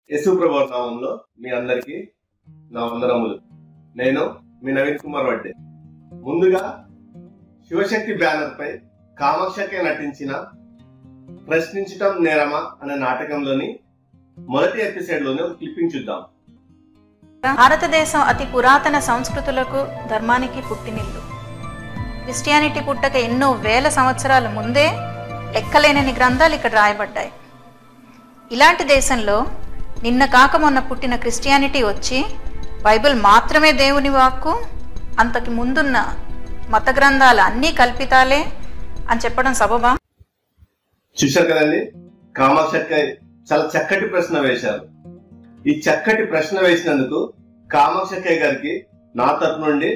యేసు ప్రభు నామంలో మీ అందరికీ నా వందనములు నేను మీ నవీన్ కుమార్ వడ్డే ముందుగా శివశక్తి బ్యానర్ పై కామాక్షకే నటించిన ప్రశ్నించటం నేరమా అనే నాటకంలోని మొదటి ఎపిసోడ్ లోని ఒక క్లిప్పింగ్ చూద్దాం భారతదేశం అతి పురాతన సంస్కృతులకు ధర్మానికి పుట్టినిల్లు క్రిస్టియానిటీ పుట్టక ఎన్నో వేల సంవత్సరాల ముందే లెక్కలేనని గ్రంథాలు ఇక్కడ రాయబడ్డాయి ఇలాంటి దేశంలో నిన్న కాక మొన్న పుట్టిన క్రిస్టియానిటీ వచ్చి బైబిల్ మాత్రమే దేవుని వాక్కు అంతకు ముందున్న మత గ్రంథాలు అన్నీ కల్పితాలే అని చెప్పడం సబబా చూశారు కదండి కామాక్షక్క చాలా చక్కటి ప్రశ్న వేశారు ఈ చక్కటి ప్రశ్న వేసినందుకు కామాక్షక్కయ్య గారికి నా తరపు నుండి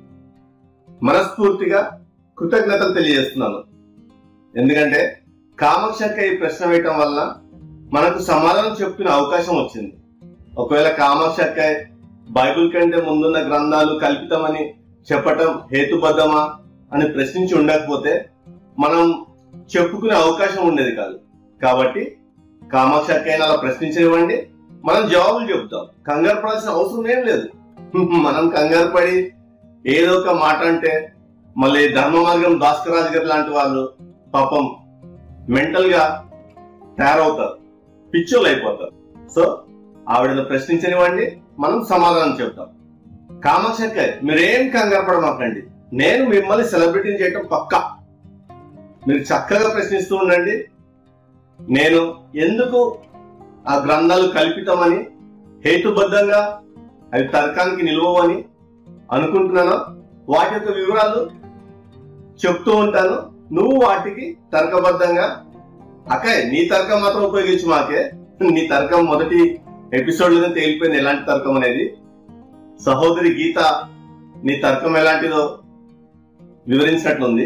మనస్ఫూర్తిగా కృతజ్ఞతలు తెలియజేస్తున్నాను ఎందుకంటే కామాక్షక్క ఈ ప్రశ్న వేయటం వల్ల మనకు సమాధానం చెప్పిన అవకాశం వచ్చింది ఒకవేళ కామాక్షక్క బైబిల్ కంటే ముందున్న గ్రంథాలు కల్పితమని చెప్పటం హేతుబద్ధమా అని ప్రశ్నించి ఉండకపోతే మనం చెప్పుకునే అవకాశం ఉండేది కాదు కాబట్టి కామాక్షక్కైనా అలా ప్రశ్నించనివ్వండి మనం జవాబులు చెప్తాం కంగారు పడాల్సిన అవసరం ఏం లేదు మనం కంగారు పడి ఏదో ఒక మాట అంటే మళ్ళీ ధర్మ మార్గం భాస్కరాజు గారు లాంటి వాళ్ళు పాపం మెంటల్ గా తయారవుతారు పిచ్చోళ్ళు అయిపోతారు సో ఆవిడను ప్రశ్నించనివ్వండి మనం సమాధానం చెప్తాం కామాక్షక్క మీరేం కంగారు పడమాకండి నేను మిమ్మల్ని సెలబ్రిటీని చేయటం పక్కా మీరు చక్కగా ప్రశ్నిస్తూ ఉండండి నేను ఎందుకు ఆ గ్రంథాలు కల్పితమని హేతుబద్ధంగా అవి తర్కానికి నిలువని అనుకుంటున్నానో వాటి యొక్క వివరాలు చెప్తూ ఉంటాను నువ్వు వాటికి తర్కబద్ధంగా అక్కయ్ నీ తర్కం మాత్రం ఉపయోగించు మాకే నీ తర్కం మొదటి ఎపిసోడ్ లోనే తేలిపోయింది ఎలాంటి తర్కం అనేది సహోదరి గీత నీ తర్కం ఎలాంటిదో వివరించినట్లుంది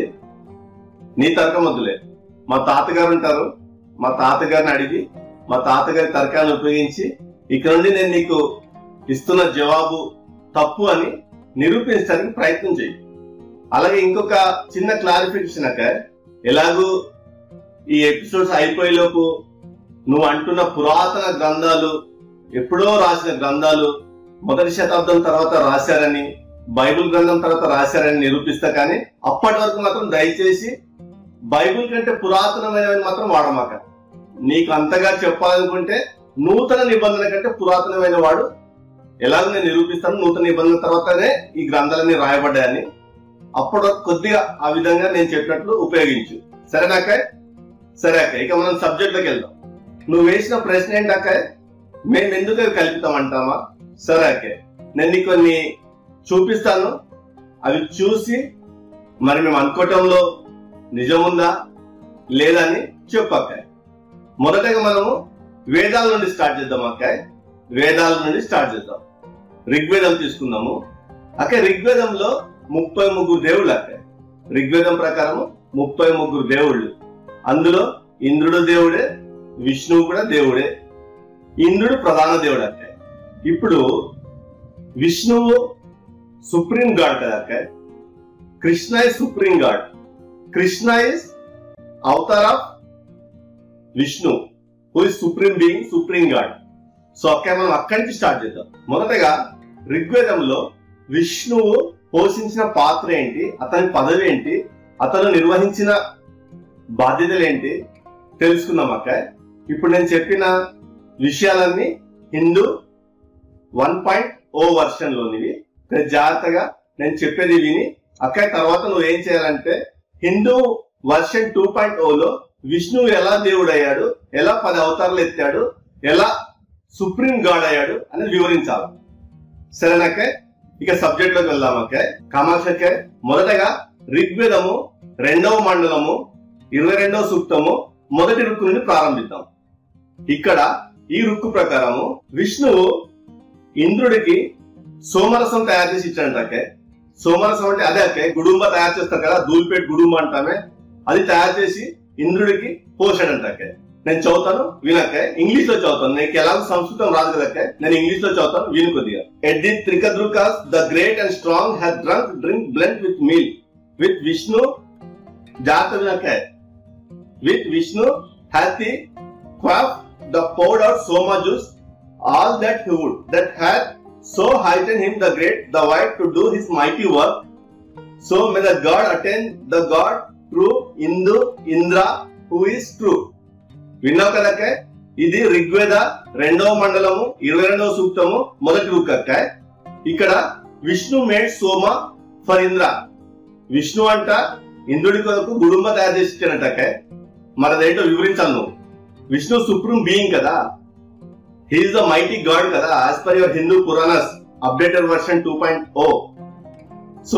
నీ తర్కం వద్దులే మా తాతగారు ఉంటారు మా తాతగారిని అడిగి మా తాతగారి తర్కాన్ని ఉపయోగించి ఇక్కడ నుండి నేను నీకు ఇస్తున్న జవాబు తప్పు అని నిరూపించడానికి ప్రయత్నం చేయి అలాగే ఇంకొక చిన్న క్లారిఫికేషన్ అక్క ఎలాగూ ఈ ఎపిసోడ్స్ అయిపోయేలోపు నువ్వు అంటున్న పురాతన గ్రంథాలు ఎప్పుడో రాసిన గ్రంథాలు మొదటి శతాబ్దం తర్వాత రాశారని బైబిల్ గ్రంథం తర్వాత రాశారని నిరూపిస్తా కానీ అప్పటి వరకు మాత్రం దయచేసి బైబిల్ కంటే పురాతనమైనవి మాత్రం వాడమాక నీకు అంతగా చెప్పాలనుకుంటే నూతన నిబంధన కంటే పురాతనమైన వాడు ఎలాగో నేను నిరూపిస్తాను నూతన నిబంధన తర్వాతనే ఈ గ్రంథాలన్నీ రాయబడ్డాయని అప్పటి వరకు కొద్దిగా ఆ విధంగా నేను చెప్పినట్లు ఉపయోగించు సరేనాక సరే అక్క ఇక మనం సబ్జెక్ట్ లోకి వెళ్దాం నువ్వు వేసిన ప్రశ్న ఏంటక్క మేము ఎందుకు అవి కల్పితాం అంటామా సరే అక్క నేను నీకు కొన్ని చూపిస్తాను అవి చూసి మరి మేము అనుకోవటంలో నిజముందా లేదని చెప్పక్క మొదటగా మనము వేదాల నుండి స్టార్ట్ చేద్దాం అక్క వేదాల నుండి స్టార్ట్ చేద్దాం ఋగ్వేదం తీసుకుందాము అక్క ఋగ్వేదంలో ముప్పై ముగ్గురు దేవుళ్ళు అక్క ఋగ్వేదం ప్రకారము ముప్పై ముగ్గురు దేవుళ్ళు అందులో ఇంద్రుడు దేవుడే విష్ణువు కూడా దేవుడే ఇంద్రుడు ప్రధాన దేవుడు అక్క ఇప్పుడు విష్ణువు సుప్రీం గాడ్ కదా అక్క Krishna is supreme god Krishna is avatar of Vishnu who is supreme being supreme god so అక్క మనం అక్కడి నుంచి స్టార్ట్ చేద్దాం మొదటగా ఋగ్వేదంలో విష్ణువు పోషించిన పాత్ర ఏంటి అతని పదవి ఏంటి అతను నిర్వహించిన బాధ్యతలు ఏంటి తెలుసుకుందాం అక్క ఇప్పుడు నేను చెప్పిన విషయాలన్నీ Hindu one point O version లోనివి కొంచెం జాగ్రత్తగా నేను చెప్పేది విని అక్క తర్వాత నువ్వు ఏం చేయాలంటే హిందూ వర్షన్ టూ పాయింట్ ఓలో విష్ణువు ఎలా దేవుడు అయ్యాడు ఎలా పది అవతారాలు ఎత్తాడు ఎలా సుప్రీం గాడ్ అయ్యాడు అని వివరించాలి సరేనాక ఇక సబ్జెక్ట్ లోకి వెళ్దాం అక్క కామాక్షక్క మొదటగా ఋగ్వేదము రెండవ మండలము ఇరవై రెండవ సూక్తము మొదటి రుక్కు నుండి ప్రారంభిద్దాం ఇక్కడ ఈ రుక్కు ప్రకారము విష్ణువు ఇంద్రుడికి సోమరసం తయారు చేసి ఇచ్చాడు అక్కే సోమరసం అంటే అదే అక్కే గుడుంబ తయారు చేస్తారు కదా దూల్పేట్ గుడుంబ అంటామే అది తయారు చేసి ఇంద్రుడికి పోసాడంట అక్కే నేను చదువుతాను వినక్క ఇంగ్లీష్ లో చదువుతాను నీకు ఎలాగో సంస్కృతం రాదు కదక్క నేను ఇంగ్లీష్ లో చదువుతాను విను కొద్దిగా at the Trikadrukas the great and strong had drunk drink blend with meal with Vishnu జాగ్రత్త వినక్క with Vishnu hath the quaff the poured out Soma juice all that he would, that had so heightened him the great, the white to do his mighty work. So may the God attend the God true, Indu, Indra, who is true. విన్నావు కదక్క ఇది ఋగ్వేద రెండవ మండలము ఇరవై రెండవ సూక్తము మొదటి రుక్కక్క ఇక్కడ విష్ణు మేడ్ సోమ ఫర్ ఇంద్ర విష్ణు అంట ఇంద్రుడి కొరకు గుడుంబ తయారు చేసి ఇచ్చానంటక్క మనదేంటో వివరించాలి నువ్వు విష్ణు సుప్రీం బీయింగ్ కదా హీఈస్ ద మైటీ గాడ్ కదా as per your Hindu Puranas updated version two point O so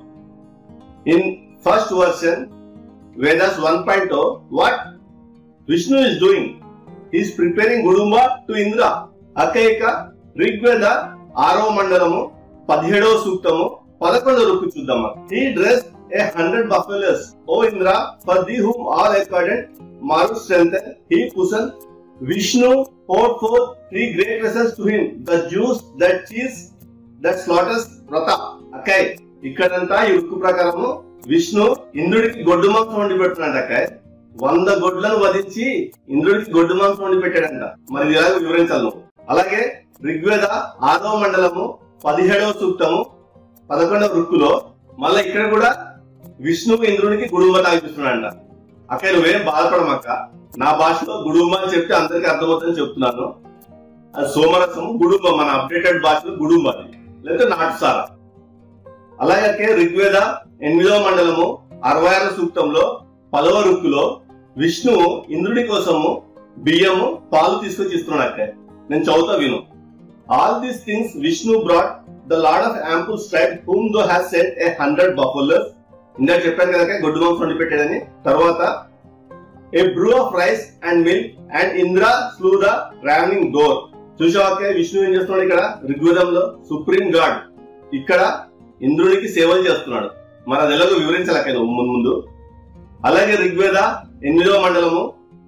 in first version Vedas one point O what Vishnu is doing is preparing gudumba to Indra అక్క ఇక ఋగ్వేద ఆరవ మండలము పదిహేడవ సూక్తము పదకొండవ రుక్కు చూద్దామా he dress a hundred buffaloes O Indra for the whom all accordant Maruts strength he Pushan Vishnu poured forth three great vessels to him, the juice, that cheese, that slaughters వ్రత అక్కాయ్ ఇక్కడంతా ఈ ఉక్కు ప్రకారము విష్ణు ఇంద్రుడికి గొడ్డు మాంసం వండి పెడుతున్నాడు అక్కాయ్ వంద గొడ్లను వధించి ఇంద్రుడికి గొడ్డు మాంసం వండి పెట్టాడంట మరి ఇది ఎలాగో వివరించాలి నువ్వు అలాగే ఋగ్వేద ఆరవ మండలము పదిహేడవ సూక్తము పదకొండవ రుక్కులో మళ్ళీ ఇక్కడ కూడా విష్ణువు ఇంద్రుడికి గుడుంబ తాగిపిస్తున్నాడంట అక్క నువ్వేం బాధపడమక్క నా భాషలో గుడుంబ అని చెప్తే అందరికీ అర్థమవుతుందని చెప్తున్నాను అది సోమరసం గుడుంబ మన అప్డేటెడ్ భాషలో గుడుంబ అది లేకపోతే నాటుసార అలాగే ఋగ్వేద ఎనిమిదవ మండలము అరవై ఆరు సూక్తంలో పదవ రుక్కులో విష్ణువు ఇంద్రుడి కోసము బియ్యము పాలు తీసుకొచ్చి ఇస్తున్నాడు అక్క నేను చదువుతా విను all these things Vishnu brought the lord of ample straight whom thou has set a hundred buffaloes ఇందాక చెప్పాను కదా గొడ్డు మాంసం వండి పెట్టాడని తర్వాత a brew of rice and milk and Indra slew the ramming door చూసాకే విష్ణు ఏం చేస్తున్నాడు ఇక్కడ ఋగ్వేదంలో సుప్రీం గాడ్ ఇక్కడ ఇంద్రునికి సేవలు చేస్తున్నాడు మన అది ఎలాగో వివరించలేక ముందు ముందు అలాగే ఋగ్వేద ఎనిమిదవ మండలము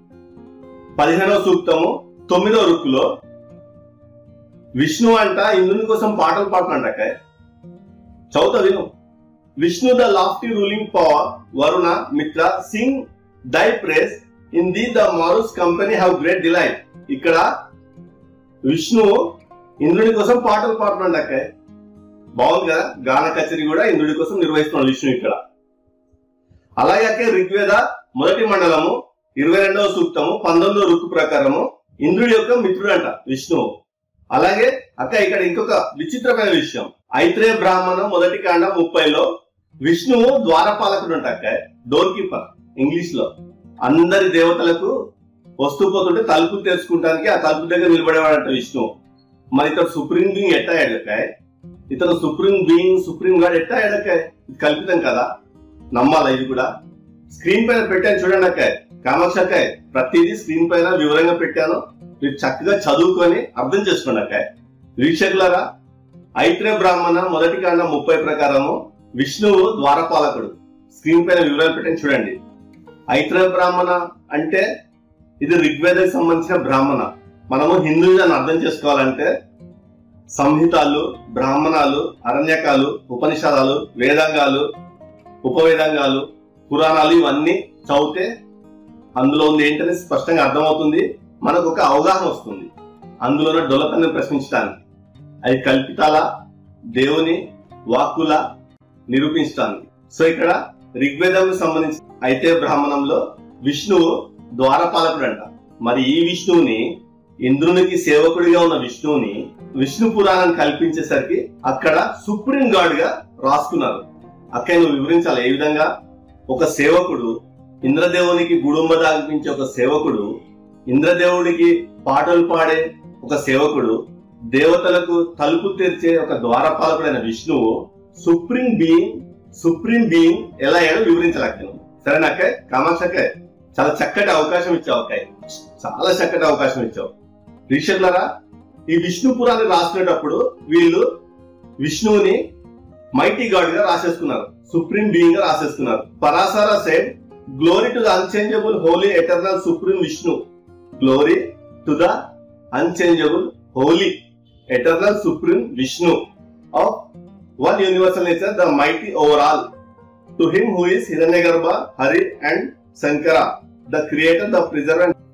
పదిహేనవ సూక్తము తొమ్మిదవ రుక్కులో విష్ణు అంట ఇంద్రుని కోసం పాటలు పాడుతున్నాడక చదువుతా విను Vishnu the lofty ruling power Varuna Mitra sing thy praise in the the Maruts company have great delight ఇక్కడ విష్ణు ఇంద్రుడి కోసం పాటలు పాడుతున్నాడు అక్క బాగుంది కదా గాన కచేరి కూడా ఇంద్రుడి కోసం నిర్వహిస్తున్నాడు విష్ణు ఇక్కడ అలాగే అక్క ఋగ్వేద మొదటి మండలము ఇరవై రెండవ సూక్తము పంతొమ్మిదవ రుక్కు ప్రకారము ఇంద్రుడి యొక్క మిత్రుడు అంట విష్ణువు అలాగే అక్క ఇక్కడ ఇంకొక విచిత్రమైన విషయం ఐత్రేయ బ్రాహ్మణం మొదటి కాండ ముప్పైలో విష్ణువు ద్వారపాలకుడు అంట అక్క డోర్ కీపర్ ఇంగ్లీష్ లో అందరి దేవతలకు వస్తూ పోతుంటే తలుపు తెరుచుకుంటానికి ఆ తలుపు దగ్గర నిలబడేవాడంట విష్ణు మరి ఇతను సుప్రీం బీయింగ్ ఎట్టా ఎడకాయ్ ఇతను సుప్రీం బీయింగ్ సుప్రీం గాడ్ ఎట్టా ఎడకాయ్ ఇది కల్పితం కదా నమ్మాలా ఇది కూడా స్క్రీన్ పైన పెట్టాను చూడండి అక్కాయ్ కామాక్ష అక్కాయ్ ప్రతిదీ స్క్రీన్ పైన వివరంగా పెట్టాను మీరు చక్కగా చదువుకొని అర్థం చేసుకోండి అక్కాయ్ వీక్షకులారా ఐత్రే బ్రాహ్మణ మొదటి కాండ ముప్పై ప్రకారము విష్ణువు ద్వారపాలకుడు స్క్రీన్ పైన వివరాలు పెట్టాను చూడండి ఐత్ర బ్రాహ్మణ అంటే ఇది ఋగ్వేదకు సంబంధించిన బ్రాహ్మణ మనము హిందూజాన్ని అర్థం చేసుకోవాలంటే సంహితాలు బ్రాహ్మణాలు అరణ్యకాలు ఉపనిషదాలు వేదాంగాలు ఉపవేదాంగాలు పురాణాలు ఇవన్నీ చదివితే అందులో ఉంది ఏంటని స్పష్టంగా అర్థమవుతుంది మనకు ఒక అవగాహన వస్తుంది అందులో ఉన్న డొలతన్ని ప్రశ్నించడానికి అది కల్పితాల దేవుని వాక్కుల నిరూపించడానికి సో ఇక్కడ ఋగ్వేదంకు సంబంధించి అయితే బ్రాహ్మణంలో విష్ణువు ద్వారపాలకుడు అంట మరి ఈ విష్ణువుని ఇంద్రునికి సేవకుడిగా ఉన్న విష్ణువుని విష్ణు పురాణం కల్పించేసరికి అక్కడ సుప్రీం గాడ్ గా రాసుకున్నారు అక్కడ నువ్వు వివరించాలి ఏ విధంగా ఒక సేవకుడు ఇంద్రదేవునికి గుడుంబ దాగిపించే ఒక సేవకుడు ఇంద్రదేవుడికి పాటలు పాడే ఒక సేవకుడు దేవతలకు తలుపు తెరిచే ఒక ద్వారపాలకుడైన విష్ణువు సుప్రీం బీయింగ్ సుప్రీం బీయింగ్ ఎలా అయ్యాడో వివరించలేక సరేనాక కామాక్షకే చాలా చక్కటి అవకాశం ఇచ్చావు అక్కాయ్ చాలా చక్కటి అవకాశం ఇచ్చావు రీషర్లరా ఈ విష్ణు పురాణాన్ని రాసుకునేటప్పుడు వీళ్ళు విష్ణువుని మైటీ గాడ్ గా రాసేసుకున్నారు సుప్రీం బీయింగ్ గా రాసేసుకున్నారు Parashara said glory to the unchangeable holy eternal supreme Vishnu glory to the unchangeable holy eternal supreme Vishnu of one universal nature the mighty overall to him who is Hiranyagarbha Hari and Shankara the creator the preserve and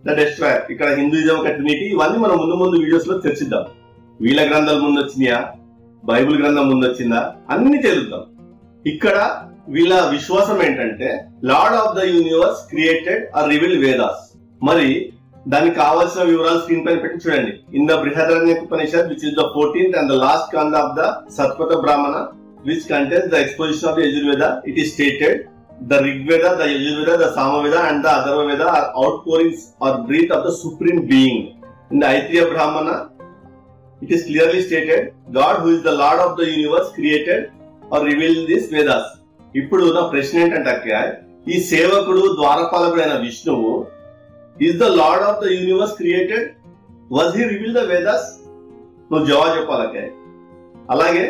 the destroyer ఇక్కడ Hinduism ఒక trinity ఇవన్నీ మనం ముందు ముందు videos లో చర్చిద్దాం వీళ్ళ గ్రంథాలు ముందు వచ్చినాయా బైబిల్ గ్రంథం ముందు వచ్చిందా అన్ని తెలుద్దాం ఇక్కడ వీళ్ళ విశ్వాసం ఏంటంటే lord of the universe created or reveal Vedas మరి దానికి కావాల్సిన వివరాలు స్క్రీన్ పైన పెట్టి చూడండి in the Brihadaranya Upanishad which is the fourteenth and the last kand of the Shatapatha Brahmana which contains the exposition of the Yajurveda it is stated the Rig Veda, the Yajurveda, the Samaveda, and the Atharva Veda are outpourings or breath of the Supreme Being. In the Aitreya Brahmana, it is clearly stated, God who is the Lord of the universe created or revealed these Vedas. ఇప్పుడు నా ప్రశ్న ఏంటంటే అక్క ఈ సేవకుడు ద్వారపాలకుడైన విష్ణువు is the lord of the universe created was he reveal the Vedas నువ్వు జవాబు చెప్పాలకే అలాగే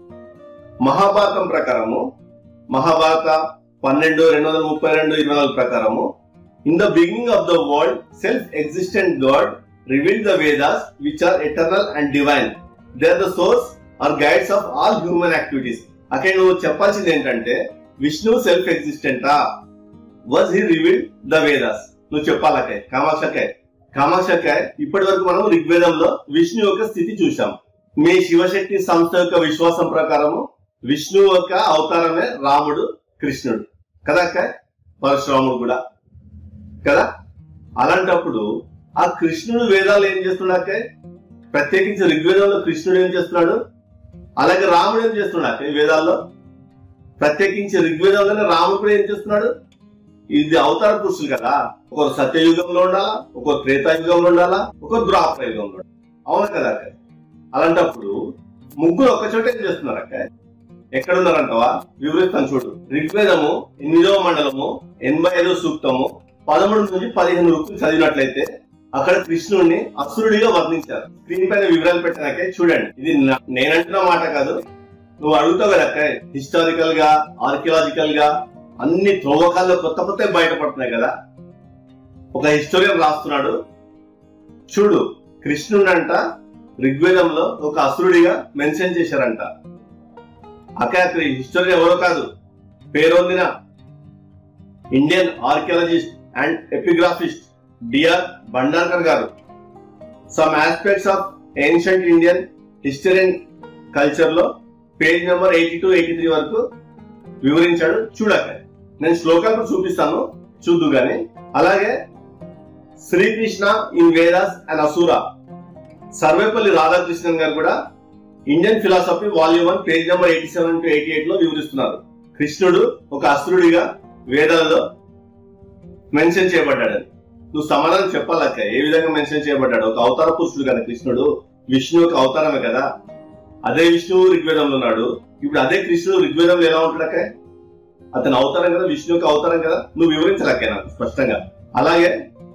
మహాభారతం ప్రకారము మహాభారత పన్నెండు రెండు వందల ముప్పై రెండు ఇరవై నాలుగు ప్రకారము in the beginning of the world self existent god reveal the Vedas which are eternal and divine they are the source or guides of all human activities అక్కడ నువ్వు చెప్పాల్సింది ఏంటంటే విష్ణు సెల్ఫ్ ఎగ్జిస్టెంటా was he reveal the Vedas నువ్వు చెప్పాలకే కామాక్షకే కామాక్షకే ఇప్పటి వరకు మనం ఋగ్వేదంలో విష్ణు యొక్క స్థితి చూసాం మీ శివశక్తి సంస్థ యొక్క విశ్వాసం ప్రకారము విష్ణు యొక్క అవతారమే రాముడు కృష్ణుడు కదా అక్క పరశురాముడు కూడా కదా అలాంటప్పుడు ఆ కృష్ణుడు వేదాలు ఏం చేస్తున్నాక ప్రత్యేకించి ఋగ్వేదంలో కృష్ణుడు ఏం చేస్తున్నాడు అలాగే రాముడు ఏం చేస్తున్నాడు అక్క ఈ వేదాల్లో ప్రత్యేకించి ఋగ్వేదంలోనే రాముడు కూడా ఏం చేస్తున్నాడు ఇది అవతార పురుషులు కదా ఒక సత్యయుగంలో ఉండాలా ఒక త్రేతాయుగంలో ఉండాలా ఒక ద్వాపర యుగంలో ఉండాలా అవును కదా అక్క అలాంటప్పుడు ముగ్గురు ఒక చోట ఏం చేస్తున్నారు అక్క ఎక్కడున్నారంటవా వివరిస్తాను చూడు ఋగ్వేదము ఎనిమిదవ మండలము ఎనభై ఐదో సూక్తము పదమూడు నుంచి పదిహేను రూపులు చదివినట్లయితే అక్కడ కృష్ణుడిని అసురుడిగా వర్ణించారు స్క్రీన్ పైన వివరాలు పెట్టినాకే చూడండి ఇది నా- నేనంటున్న మాట కాదు నువ్వు అడుగుతావు కదా అక్క హిస్టారికల్ గా ఆర్కియలాజికల్ గా అన్ని త్రోవకాల్లో కొత్త కొత్త బయటపడుతున్నాయి కదా ఒక హిస్టోరియన్ రాస్తున్నాడు చూడు కృష్ణుడు అంట ఋగ్వేదంలో ఒక అసురుడిగా మెన్షన్ చేశారంట అక్క అక్కడ హిస్టరీ ఎవరో కాదు పేరొందిన Indian archaeologist and epigraphist D R Bhandarkar గారు some aspects of ancient Indian history and culture లో page number eighty two eighty three వరకు వివరించాడు చూడక నేను శ్లోకాలు కూడా చూపిస్తాను చూద్దు గాని అలాగే శ్రీకృష్ణ ఇన్ వేదాస్ అండ్ అసూరా సర్వేపల్లి రాధాకృష్ణన్ గారు కూడా Indian philosophy volume one page number eighty seven to eighty eight లో వివరిస్తున్నారు కృష్ణుడు ఒక అసురుడిగా వేదాలలో మెన్షన్ చేయబడ్డాడని నువ్వు సమాధానం చెప్పాలక్క ఏ విధంగా మెన్షన్ చేయబడ్డాడు ఒక అవతార పురుషుడు కదా కృష్ణుడు విష్ణు ఒక అవతారమే కదా అదే విష్ణువు ఋగ్వేదంలో ఉన్నాడు ఇప్పుడు అదే కృష్ణుడు ఋగ్వేదంలో ఎలా ఉంటాడక్క అతని అవతారం కదా విష్ణు యొక్క అవతారం కదా నువ్వు వివరించలేక నాకు స్పష్టంగా అలాగే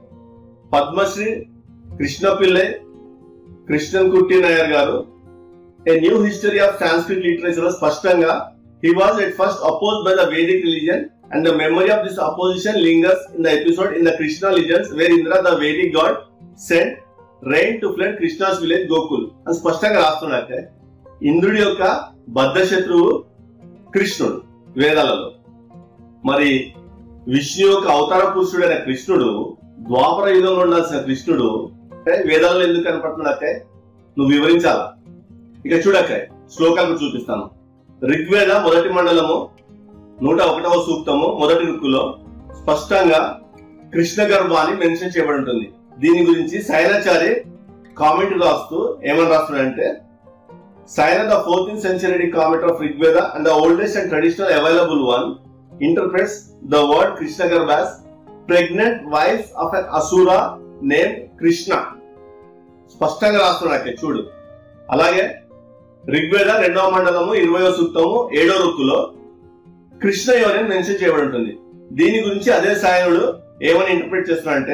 పద్మశ్రీ కృష్ణ పిల్లై కృష్ణన్ కుట్టి నాయర్ గారు a new history of Sanskrit literature లో స్పష్టంగా he was at first oppose by the Vedic religion and the memory of this opposition lingers in the episode in the Krishna legends where Indra the Vedic god sent rain to flood Krishna's village Gokul అని స్పష్టంగా రాస్తున్నాక ఇంద్రుడి యొక్క బద్ధ శత్రువు కృష్ణుడు వేదాలలో మరి విష్ణు యొక్క అవతార పురుషుడైన కృష్ణుడు ద్వాపర యుగంలో ఉండాల్సిన కృష్ణుడు అంటే వేదాలలో ఎందుకు కనపడుతున్నాడే నువ్వు వివరించాలా ఇక చూడక శ్లోకాలు చూపిస్తాను ఋగ్వేద మొదటి మండలము నూట ఒకటవ సూక్తము మొదటి రుక్కులో స్పష్టంగా కృష్ణ గర్భ అని మెన్షన్ చేయబడి ఉంటుంది దీని గురించి సైనాచారి కామెంట్ రాస్తూ ఏమని రాస్తున్నాడంటే Sayana the fourteenth century comment of Rigveda and the oldest and traditional available one interprets the word Krishna garbha as pregnant wife of an asura name Krishna స్పష్టంగా రాస్తున్నాడు చూడు అలాగే ఋగ్వేద రెండవ మండలము ఇరవయో సూక్తము ఏడో రుక్కులో కృష్ణ యోని మెన్షన్ చేయబడి ఉంటుంది దీని గురించి అదే సాయనుడు ఏమని ఇంటర్ప్రిట్ చేస్తున్నాడంటే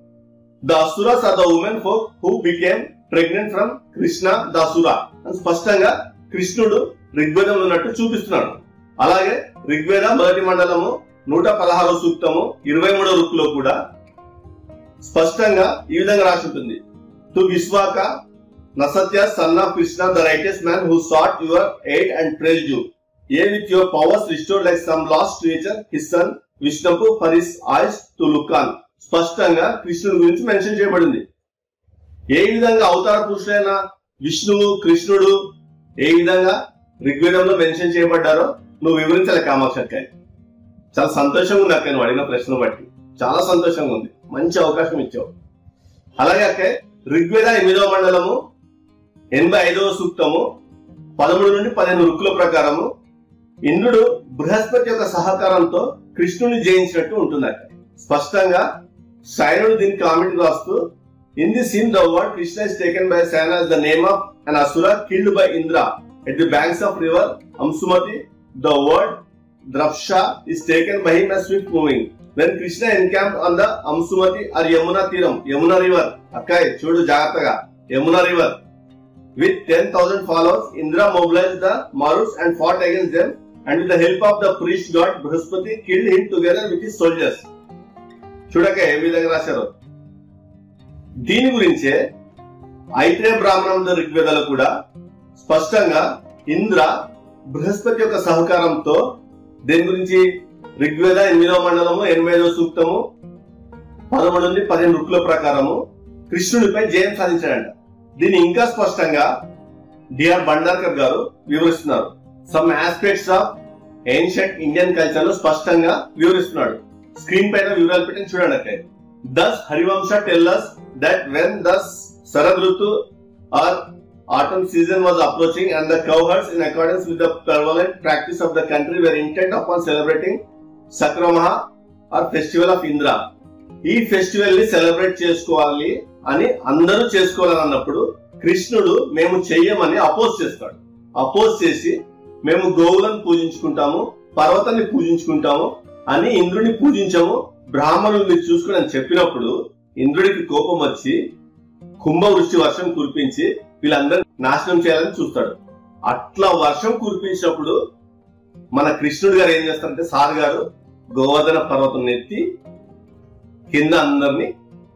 the asuras are the women folk who became pregnant from Krishna the asura అని స్పష్టంగా కృష్ణుడు ఋగ్వేదంలో ఉన్నట్టు చూపిస్తున్నాడు అలాగే ఋగ్వేద మొదటి మండలము నూట పదహారో సూక్తము ఇరవై మూడో రుక్కులో కూడా స్పష్టంగా ఈ విధంగా రాసి ఉంటుంది to Vishvaka Nasatya son of Krishna the rightest man who sought your aid and praise you a with your powers restore like some lost creature his son విష్ణుకు for his eyes to look on స్పష్టంగా కృష్ణుడి గురించి మెన్షన్ చేయబడింది ఏ విధంగా అవతార పురుషులైన విష్ణువు కృష్ణుడు ఏ విధంగా ఋగ్వేదంలో మెన్షన్ చేయబడ్డారో నువ్వు వివరించాలి కామాక్షి అక్క చాలా సంతోషంగా ఉంది అక్క నువ్వు అడిగిన ప్రశ్న బట్టి చాలా సంతోషంగా ఉంది మంచి అవకాశం ఇచ్చావు అలాగే అక్క ఋగ్వేద ఎనిమిదవ మండలము ఎనభై ఐదవ సూక్తము పదమూడు నుండి పదిహేను రుక్కుల ప్రకారము ఇంద్రుడు బృహస్పతి యొక్క సహకారంతో కృష్ణుని జయించినట్టు ఉంటుంది అక్కడ స్పష్టంగా శయనుడు దీనికి కామెంట్ రాస్తూ in the scene the word Krishna is taken by Sayana as the name of an asura killed by Indra at the banks of river Amsumati. The word Drapsha is taken by him as swift moving. When Krishna encamped on the Amsumati or Yamuna Tiram, Yamuna river, అక్కాయ్ చూడు జాగ్రత్తగా Yamuna river with ten thousand followers Indra mobilise the Maruts and fought against them and with the help of the priest god Brihaspati killed him together with his soldiers చూడక ఏ విధంగా రాశారు దీని గురించే ఐత్రేయ బ్రాహ్మణం ఋగ్వేదాలు కూడా స్పష్టంగా ఇంద్ర బృహస్పతి యొక్క సహకారంతో దీని గురించి ఋగ్వేద ఎనిమిదవ మండలము ఎనిమిదవ సూక్తము పదమూడు నుండి పదిహేను రుక్కుల ప్రకారము కృష్ణుడిపై జయం సాధించాడంట దీన్ని ఇంకా స్పష్టంగా డిఆర్ బండార్కర్ గారు వివరిస్తున్నారు some aspects of ancient Indian culture లో స్పష్టంగా వివరిస్తున్నాడు స్క్రీన్ పైన వివరాలు పెట్టి చూడండి అక్కడ thus Harivamsha tells that when thus Sharad ritu or autumn season was approaching and the cowherds in accordance with the prevalent practice of the country were intent upon celebrating Sakramaha or festival of Indra. ఈ festival ని celebrate చేసుకోవాలి అని అందరూ చేసుకోవాలని అన్నప్పుడు కృష్ణుడు మేము చెయ్యమని అపోజ్ చేస్తాడు అపోజ్ చేసి మేము గోవులను పూజించుకుంటాము పర్వతాన్ని పూజించుకుంటాము అని ఇంద్రుని పూజించాము బ్రాహ్మణుల్ని చూసుకుని అని చెప్పినప్పుడు ఇంద్రుడికి కోపం వచ్చి కుంభవృష్టి వర్షం కురిపించి వీళ్ళందరూ నాశనం చేయాలని చూస్తాడు అట్లా వర్షం కురిపించినప్పుడు మన కృష్ణుడు గారు ఏం చేస్తారంటే సార్ గారు గోవర్ధన పర్వతం ఎత్తి కింద అందరిని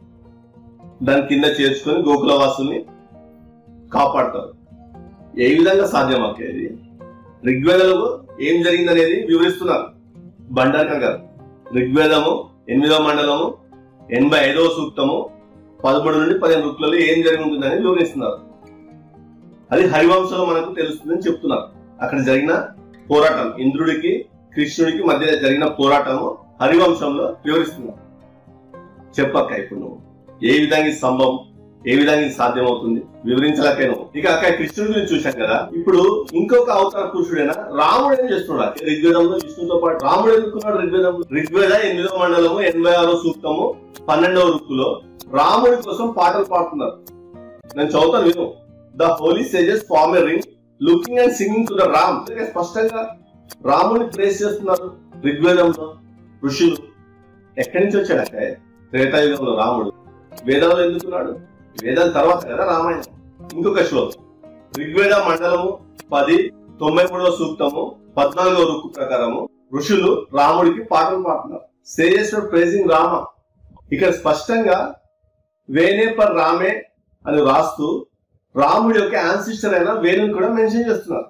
దాని కింద చేర్చుకొని గోకులవాసుల్ని కాపాడతారు ఏ విధంగా సాధ్యం అక్క ఇది ఋగ్వేదంలో ఏం జరిగిందనేది వివరిస్తున్నారు బండార్కర్ గారు ఋగ్వేదము ఎనిమిదవ మండలము ఎనభై ఐదవ సూక్తము పదమూడు నుండి పదిహేను రుక్కులలో ఏం జరిగి ఉంటుందని వివరిస్తున్నారు అది హరివంశంలో మనకు తెలుస్తుందని చెప్తున్నారు అక్కడ జరిగిన పోరాటం ఇంద్రుడికి కృష్ణుడికి మధ్య జరిగిన పోరాటము హరివంశంలో వివరిస్తున్నారు చెప్పక్క ఇప్పుడు నువ్వు ఏ విధంగా ఇది సంభవం ఏ విధంగా ఇది సాధ్యమవుతుంది వివరించలేక నువ్వు ఇక అక్కడ కృష్ణుడి గురించి చూశాం కదా ఇప్పుడు ఇంకొక అవతార పురుషుడైనా రాముడు ఏం చేస్తున్నాడు ఋగ్వేదంలో విష్ణుతో పాటు రాముడు ఎందుకున్నాడు ఋగ్వేదం ఋగ్వేద ఎనిమిదవ మండలము ఎనభై ఆరో సూక్తము పన్నెండవ రుక్కులో రాముడి కోసం పాటలు పాడుతున్నారు నేను చదువుతాను విను the holy sages form a ring looking and singing to the Ram అంటే స్పష్టంగా రాముని ప్రేస్ చేస్తున్నారు ఋగ్వేదంలో ఋషులు ఎక్కడి నుంచి వచ్చాడు అక్కడ త్రేతాయుగంలో రాముడు వేదాలు ఎందుకున్నాడు వేదాల తర్వాత కదా రామాయణం ఇంకొక శ్లోకం ఋగ్వేద మండలము పది తొంభై మూడవ సూక్తము పద్నాలుగవ రుక్కు ప్రకారము ఋషులు రాముడికి పాటలు పాడుతున్నారు సేజెస్ ప్రేజింగ్ రామ ఇక్కడ స్పష్టంగా వేనే పర్ రామే అని రాస్తూ రాముడి యొక్క యాన్సిస్టర్ అయిన వేణుని కూడా మెన్షన్ చేస్తున్నారు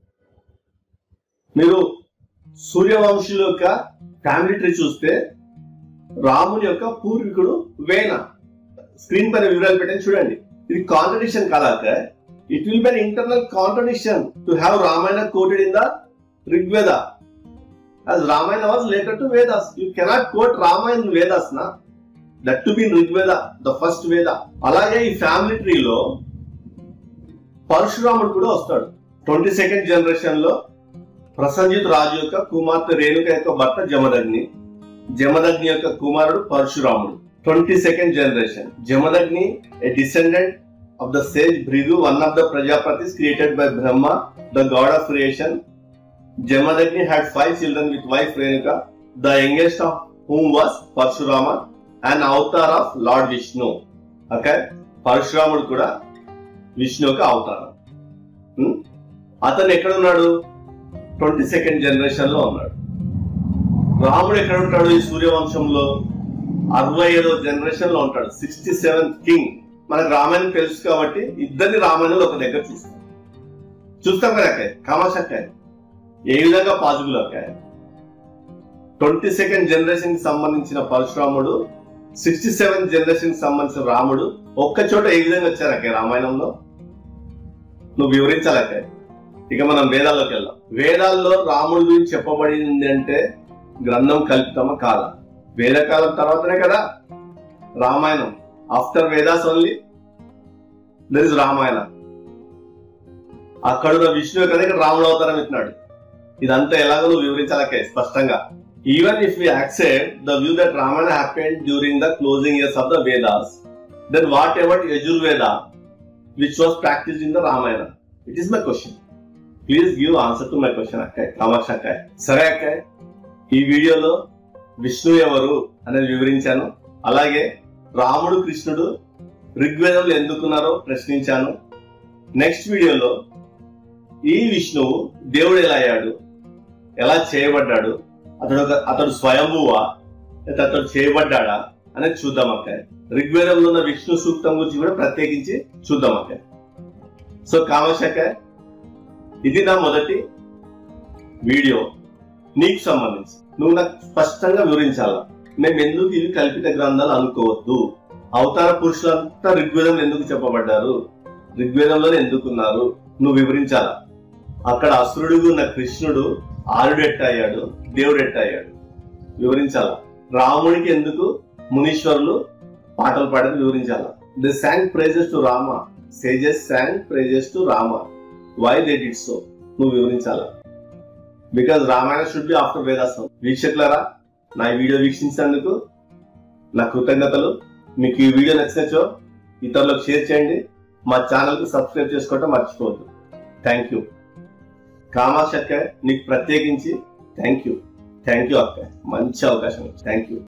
మీరు సూర్యవంశుల యొక్క ఫ్యామిలీ ట్రీ చూస్తే రాముని యొక్క పూర్వీకుడు వేణ స్క్రీన్ పైన వివరాలు పెట్టని చూడండి ఇది కాంట్రడిక్షన్ కాదాక it will be internal contradiction to have Ramayana quoted in the Rigveda as Ramayana was later to Vedas. You cannot quote Rama in Vedas, na? That to be in Rigveda, the first Veda. అలాగే ఈ family ట్రీలో పరశురాముడు కూడా వస్తాడు twenty second generation లో ప్రసంజిత్ రాజు యొక్క కుమార్తె రేణుక యొక్క భర్త జమదగ్ని జమదగ్ని యొక్క కుమారుడు పరశురాముడు twenty second generation Jamadagni a descendant of the sage Bhrigu one of the Prajapatis created by Brahma the god of creation Jamadagni had five children with wife Renuka, the youngest of whom was Parshurama, an avatar of Lord Vishnu. Okay? పరశురాముడు కూడా విష్ణు యొక్క అవతారం Hmm? అతను ఎక్కడ ఉన్నాడు twenty second generation లో ఉన్నాడు రాముడు ఎక్కడ ఉంటాడు ఈ సూర్యవంశంలో అరవై ఐదో జనరేషన్ లో ఉంటాడు సిక్స్టీ సెవెంత్ కింగ్ మనకు రామాయణం తెలుసు కాబట్టి ఇద్దరిని రామాయణంలో ఒక దగ్గర చూస్తాం చూస్తాం కదా అక్కయ్య కామాశక్కాయ ఏ విధంగా పాజిబుల్ అక్కాయి ట్వంటీ సెకండ్ జనరేషన్ కి సంబంధించిన పరశురాముడు సిక్స్టీ సెవెన్ జనరేషన్ సంబంధించిన రాముడు ఒక్క చోట ఏ విధంగా వచ్చారు అక్క రామాయణంలో నువ్వు వివరించాలక్క ఇక మనం వేదాల్లోకి వెళ్దాం వేదాల్లో రాముడి గురించి చెప్పబడింది అంటే గ్రంథం కల్పితమా కాదా వేదకాలం తర్వాతనే కదా రామాయణం after Vedas only there is Ramayana అక్కడ విష్ణువు కదా ఇక్కడ రాముడు అవతారం ఎత్తున్నాడు ఇదంతా ఎలాగో నువ్వు వివరించాలకే స్పష్టంగా even if we accept the view that Ramayana happened during the closing years of the Vedas then whatever Yajurveda which was practice in the Ramayana it is my question please give answer to my question అక్కాయ్ కామాక్ష అక్కాయ్ సరే అక్కాయ్ ఈ వీడియోలో విష్ణు ఎవరు అనేది వివరించాను అలాగే రాముడు కృష్ణుడు ఋగ్వేదంలో ఎందుకున్నారో ప్రశ్నించాను నెక్స్ట్ వీడియోలో ఈ విష్ణువు దేవుడు ఎలా అయ్యాడు ఎలా చేయబడ్డాడు అతడు ఒక- అతడు స్వయంభువా లేదా అతడు చేయబడ్డాడా అనేది చూద్దాం అక్క ఋగ్వేదంలో ఉన్న విష్ణు సూక్తం గురించి కూడా ప్రత్యేకించి చూద్దాం అక్క సో కామశక్క ఇది నా మొదటి వీడియో నీకు సంబంధించి నువ్వు నాకు స్పష్టంగా వివరించాలా మేము ఎందుకు ఇవి కల్పిత గ్రంథాలు అనుకోవద్దు అవతార పురుషులంతా ఋగ్వేదంలో ఎందుకు చెప్పబడ్డారు ఋగ్వేదంలోనే ఎందుకున్నారు నువ్వు వివరించాలా అక్కడ అసురుడిగా ఉన్న కృష్ణుడు ఆరుడు ఎట్ట అయ్యాడు దేవుడు ఎట్ట అయ్యాడు వివరించాలా రాముడికి ఎందుకు మునీశ్వరులు పాటలు పాడేది వివరించాలా the sang praises to Rama sages sang praises to Rama why they did so నువ్వు వివరించాలా because Ramayana should be after వేదాసం వీక్షకులారా నా ఈ వీడియో వీక్షించినందుకు నా కృతజ్ఞతలు మీకు ఈ వీడియో నచ్చినచో ఇతరులకు షేర్ చేయండి మా ఛానల్ కు సబ్స్క్రైబ్ చేసుకోవటం మర్చిపోవద్దు థ్యాంక్ యూ కామాక్ష అక్క నీకు ప్రత్యేకించి థ్యాంక్ యూ థ్యాంక్ యూ అక్క మంచి అవకాశం థ్యాంక్ యూ